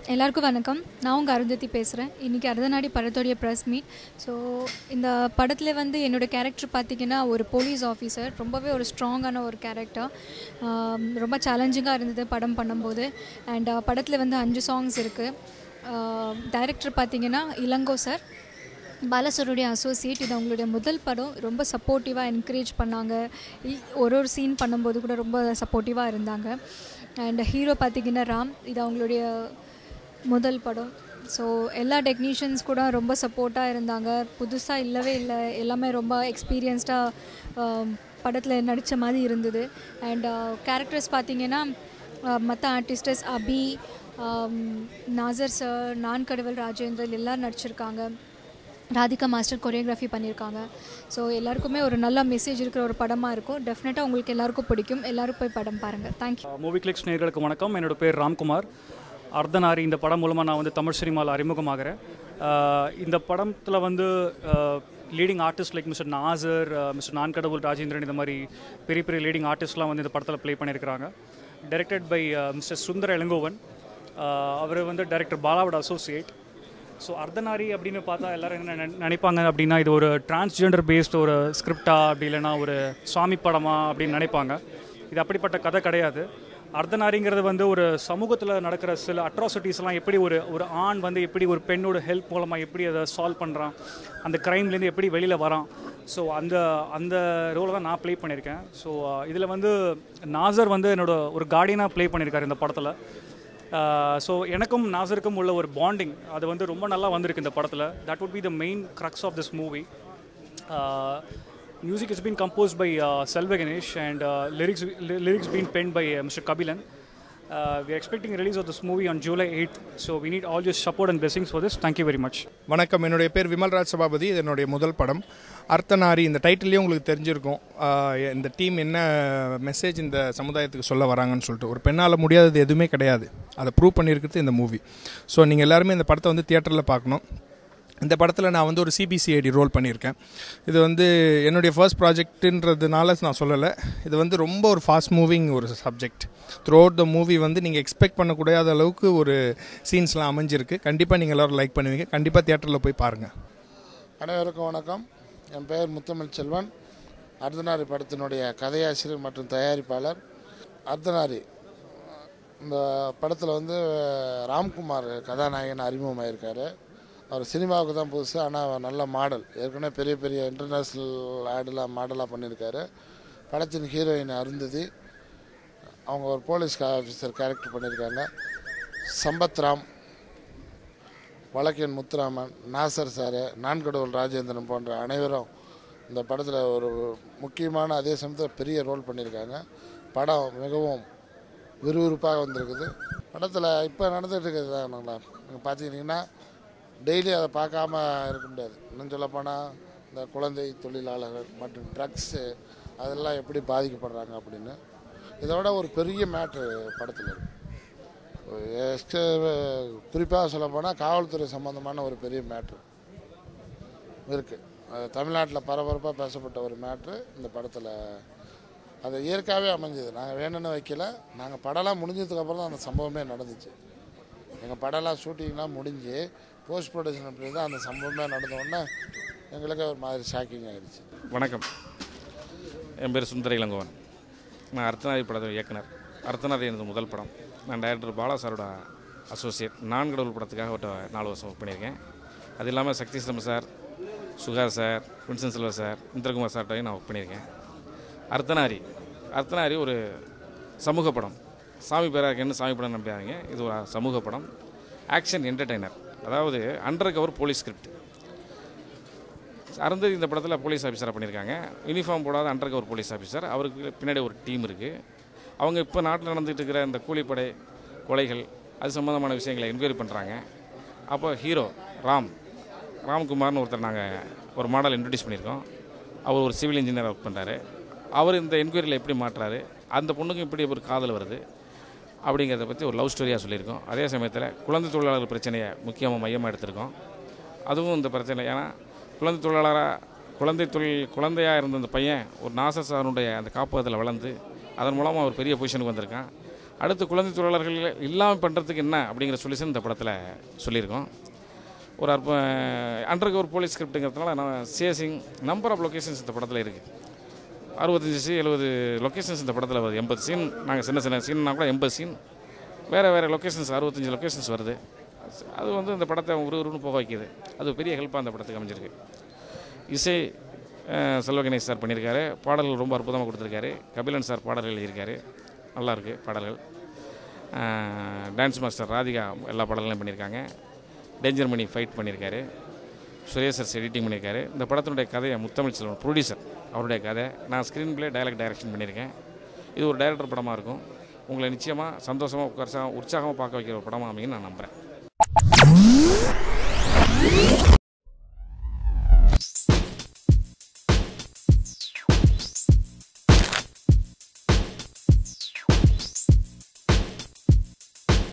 எல்லாருக்கும் வணக்கம் நான் உங்கள் அருந்ததி பேசுகிறேன் இன்றைக்கி அர்த்தநாடி படத்தோடைய ப்ரெஸ் மீட் ஸோ இந்த படத்தில் வந்து என்னோட கேரக்டர் பார்த்திங்கன்னா ஒரு போலீஸ் ஆஃபீஸர் ரொம்பவே ஒரு ஸ்ட்ராங்கான ஒரு கேரக்டர் ரொம்ப சேலஞ்சிங்காக இருந்தது படம் பண்ணும்போது அண்ட் படத்தில் வந்து அஞ்சு சாங்ஸ் இருக்குது டைரக்டர் பார்த்திங்கன்னா இளங்கோ சார் பாலசருடைய அசோசியேட் இது அவங்களுடைய முதல் படம் ரொம்ப சப்போர்ட்டிவாக என்கரேஜ் பண்ணாங்க இ- ஒரு ஒரு சீன் பண்ணும்போது கூட ரொம்ப சப்போர்ட்டிவாக இருந்தாங்க அண்ட் ஹீரோ பார்த்திங்கன்னா ராம் இது அவங்களுடைய முதல் படம் ஸோ எல்லா டெக்னீஷியன்ஸ் கூட ரொம்ப சப்போர்ட்டாக இருந்தாங்க புதுசாக இல்லவே இல்லை எல்லாமே ரொம்ப எக்ஸ்பீரியன்ஸ்டாக படத்தில் நடித்த மாதிரி இருந்தது அண்ட் கேரக்டர்ஸ் பார்த்திங்கன்னா மற்ற ஆர்டிஸ்டஸ் அபி ஆம், நாசர் சார் நான் கடவுள் ராஜேந்திரன் எல்லோரும் நடிச்சிருக்காங்க ராதிகா மாஸ்டர் கொரியோகிராஃபி பண்ணியிருக்காங்க ஸோ எல்லாருக்குமே ஒரு நல்ல மெசேஜ் இருக்கிற ஒரு படமாக இருக்கும் டெஃபினட்டாக உங்களுக்கு எல்லாருக்கும் பிடிக்கும் எல்லாரும் போய் படம் பாருங்கள் தேங்க்யூ மூவி கிளிக்ஸ் நேயர்களுக்கு வணக்கம் என்னோட பேர் ராம்குமார் அர்த்தநாரி இந்த படம் மூலமாக நான் வந்து தமிழ் சினிமாவில் அறிமுகமாகிறேன் ஆஹ் இந்த படத்தில் வந்து leading artist like mister Nassar mister Naan Kadavul Rajendran இந்த மாதிரி பெரிய பெரிய லீடிங் ஆர்டிஸ்ட்லாம் வந்து இந்த படத்தில் ப்ளே பண்ணியிருக்கிறாங்க directed by mister Sundara Elangovan அவர் வந்து டைரக்டர் பாலாவோட அசோசியேட் ஸோ அர்த்தநாரி அப்படின்னு பார்த்தா எல்லாரும் என்ன நினை- நினைப்பாங்க அப்படின்னா இது ஒரு டிரான்ஸ்ஜெண்டர் பேஸ்ட் ஒரு ஸ்கிரிப்டா அப்படி இல்லைன்னா ஒரு சுவாமி படமா அப்படின்னு நினைப்பாங்க இது அப்படிப்பட்ட கதை கிடையாது அர்த்தநாரிங்கிறது வந்து ஒரு சமூகத்தில் நடக்கிற சில அட்ராசிட்டிஸ்லாம் எப்படி ஒரு ஒரு ஆண் வந்து எப்படி ஒரு பெண்ணோட ஹெல்ப் மூலமாக எப்படி அதை சால்வ் பண்ணுறான் அந்த க்ரைம்லேருந்து எப்படி வெளியில் வரான் ஸோ அந்த அந்த ரோலை தான் நான் ப்ளே பண்ணியிருக்கேன் ஸோ இதில் வந்து நாசர் வந்து என்னோட ஒரு கார்டியனாக ப்ளே பண்ணியிருக்காரு இந்த படத்தில் ஸோ எனக்கும் நாசருக்கும் உள்ள ஒரு பாண்டிங் அது வந்து ரொம்ப நல்லா வந்திருக்கு இந்த படத்தில் that would be the main crux of this movie music is been composed by Selva Ganesh and lyrics lyrics been pen by mister Kabilan we expecting release of this movie on July eight so we need all yours support and blessings for this thank you very much வணக்கம் என்னுடைய பேர் விமல்ராஜ் சபாபதி இது என்னுடைய முதல் படம் அர்த்தநாரி இந்த டைட்டிலே உங்களுக்கு தெரிஞ்சிருக்கும் ஆஹ் இந்த டீம் என்ன மெசேஜ் இந்த சமுதாயத்துக்கு சொல்ல வராங்கன்னு சொல்லிட்டு ஒரு பெண்ணால் முடியாதது எதுவுமே கிடையாது அதை ப்ரூவ் பண்ணியிருக்கிறது இந்த மூவி ஸோ நீங்கள் எல்லாருமே இந்த படத்தை வந்து தியேட்டரில் பார்க்கணும் இந்த படத்தில் நான் வந்து ஒரு சிபிசிஐடி ரோல் பண்ணியிருக்கேன் இது வந்து என்னுடைய ஃபர்ஸ்ட் ப்ராஜெக்ட்டுன்றதுனால நான் சொல்லலை இது வந்து ரொம்ப ஒரு ஃபாஸ்ட் மூவிங் ஒரு subject throughout the movie வந்து நீங்கள் எக்ஸ்பெக்ட் பண்ணக்கூடாத அளவுக்கு ஒரு சீன்ஸ்லாம் அமைஞ்சிருக்கு கண்டிப்பாக நீங்கள் எல்லோரும் லைக் பண்ணுவீங்க கண்டிப்பாக தியேட்டரில் போய் பாருங்கள் அனைவருக்கும் வணக்கம் என் பெயர் முத்தமிழ் செல்வன் அர்த்தநாரி படத்தினுடைய கதையாசிரியர் மற்றும் தயாரிப்பாளர் அர்த்தநாரி இந்த படத்தில் வந்து ராம்குமார் கதாநாயகன் அறிமுகமாயிருக்காரு அவர் சினிமாவுக்கு தான் புதுசு ஆனால் நல்ல மாடல் ஏற்கனவே பெரிய பெரிய இன்டர்நேஷ்னல் ஆடெலாம் மாடலாக பண்ணியிருக்காரு படத்தின் ஹீரோயின் அருந்ததி அவங்க ஒரு போலீஸ் ஆஃபீஸர் கேரக்டர் பண்ணியிருக்காங்க சம்பத் ராம் வழக்கன் முத்துராமன் நாசர் சாரு நான்கடவுள் ராஜேந்திரன் போன்ற அனைவரும் இந்த படத்தில் ஒரு முக்கியமான அதே சமயத்தில் பெரிய ரோல் பண்ணியிருக்காங்க படம் மிகவும் விறுவிறுப்பாக வந்திருக்குது படத்தில் இப்போ நடந்துகிட்டு இருக்கிறது தான் நல்லா நீங்கள் பார்த்துக்கிட்டிங்கன்னா டெய்லி அதை பார்க்காம இருக்க முடியாது இன்னும் சொல்லப்போனால் இந்த குழந்தை தொழிலாளர்கள் மற்றும் ட்ரக்ஸு அதெல்லாம் எப்படி பாதிக்கப்படுறாங்க அப்படின்னு இதோட ஒரு பெரிய மேட்ரு படத்தில் இருக்குது குறிப்பாக சொல்லப்போனால் காவல்துறை சம்மந்தமான ஒரு பெரிய மேட்ரு இருக்குது தமிழ்நாட்டில் பரபரப்பாக பேசப்பட்ட ஒரு மேட்ரு இந்த படத்தில் அது இயற்கையாகவே அமைஞ்சது நாங்கள் வேணும்னு வைக்கல நாங்கள் படம்லாம் முடிஞ்சதுக்கப்புறம் தான் அந்த சம்பவமே நடந்துச்சு எங்கள் படம்லாம் ஷூட்டிங்லாம் முடிஞ்சு போஸ்ட் ப்ரொடக்ஷன் அப்படி தான் அந்த சம்பவமே நடந்த உடனே எங்களுக்கே ஒரு மாதிரி ஷாக்கிங் ஆயிடுச்சு வணக்கம் என் பேர் சுந்தர இளங்கோவன் நான் அர்த்தநாரி படத்தோட இயக்குனர் அர்த்தநாரி எனது முதல் படம் நான் டைரக்டர் பாலா சாரோட அசோசியேட் நான் கடவுள் படத்துக்காக ஒரு நாலு வருஷம் ஒர்க் பண்ணியிருக்கேன் அது இல்லாமல் சக்தி சிதம்பரம் சார் சுகார் சார் வின்சன் செல்வர் சார் இந்திரகுமார் சார்ட்டையும் நான் ஒர்க் பண்ணியிருக்கேன் அர்த்தநாரி அர்த்தநாரி ஒரு சமூக படம் சாமி பேராக்கன்னு சாமி படம் நம்பியாதீங்க இது ஒரு சமூக படம் ஆக்ஷன் என்டர்டெய்னர் அதாவது undercover police script Arundhati இந்த படத்தில் போலீஸ் ஆஃபீஸராக பண்ணியிருக்காங்க யூனிஃபார்ம் போடாத அண்டர் கவர் போலீஸ் ஆஃபீஸர் அவருக்கு பின்னாடி ஒரு டீம் இருக்குது அவங்க இப்போ நாட்டில் நடந்துகிட்டு இருக்கிற இந்த கூலிப்படை கொலைகள் அது சம்மந்தமான விஷயங்களை என்கொயரி பண்ணுறாங்க அப்போ ஹீரோ ராம் ராம்குமார்னு ஒருத்தர் நாங்கள் ஒரு மாடல் இன்ட்ரடியூஸ் பண்ணியிருக்கோம் அவர் ஒரு சிவில் இன்ஜினியர் ஒர்க் பண்ணுறாரு அவர் இந்த என்கொயரியில் எப்படி மாட்டுறாரு அந்த பொண்ணுக்கும் இப்படி ஒரு காதல் வருது அப்படிங்கிறத பற்றி ஒரு லவ் ஸ்டோரியாக சொல்லியிருக்கோம் அதே சமயத்தில் குழந்தை தொழிலாளர் பிரச்சனையை முக்கியமாக மையமாக எடுத்திருக்கோம் அதுவும் இந்த பிரச்சனை ஏன்னா குழந்தை தொழிலாளராக குழந்தை தொழில் குழந்தையாக இருந்த அந்த பையன் ஒரு நாசர் சாருடைய அந்த காப்பகத்தில் வளர்ந்து அதன் மூலமாக ஒரு பெரிய பொசிஷனுக்கு வந்திருக்கான் அடுத்து குழந்தை தொழிலாளர்கள் இல்லாமல் பண்ணுறதுக்கு என்ன அப்படிங்கிற சொல்யூஷன் இந்த படத்தில் சொல்லியிருக்கோம் ஒரு அற்ப அண்டருக்கு ஒரு போலீஸ் ஸ்கிரிப்ட்டுங்கிறதுனால நான் சேசிங் நம்பர் ஆஃப் லொக்கேஷன்ஸ் இந்த படத்தில் இருக்குது அறுபத்தஞ்சு சி எழுபது லொக்கேஷன்ஸ் இந்த படத்தில் வருது எண்பது சீன் நாங்கள் சின்ன சின்ன சீன்னா கூட எண்பது சீன் வேறு வேறு லொக்கேஷன்ஸ் அறுபத்தஞ்சு லொக்கேஷன்ஸ் வருது அது வந்து இந்த படத்தை ஒரு ஒருன்னு போக வைக்கிது அது பெரிய ஹெல்ப்பாக அந்த படத்துக்கு அமைஞ்சிருக்கு இசை அஹ், செல்வ கணேஷ் சார் பண்ணியிருக்காரு பாடல்கள் ரொம்ப அற்புதமாக கொடுத்துருக்காரு கபிலன் சார் பாடல்கள் எழுதியிருக்காரு நல்லா இருக்கு பாடல்கள் அஹ், டான்ஸ் மாஸ்டர் ராதிகா எல்லா பாடல்களையும் பண்ணியிருக்காங்க டேஞ்சர் மணி ஃபைட் பண்ணியிருக்காரு சுரேஷ் சார் எடிட்டிங் பண்ணியிருக்காரு இந்த படத்தினுடைய கதையை முத்தமிழ் செல்வன் ப்ரொடியூசர் அவருடைய கதை நான் ஸ்க்ரீன் பிளே டைலாக் டைரக்ஷன் பண்ணியிருக்கேன் இது ஒரு டைரக்டர் படமாக இருக்கும் உங்களை நிச்சயமாக சந்தோஷமாக உற்சாகம் உற்சாகமாக பார்க்க வைக்கிற ஒரு படமாக அமையும் நான் நம்புகிறேன்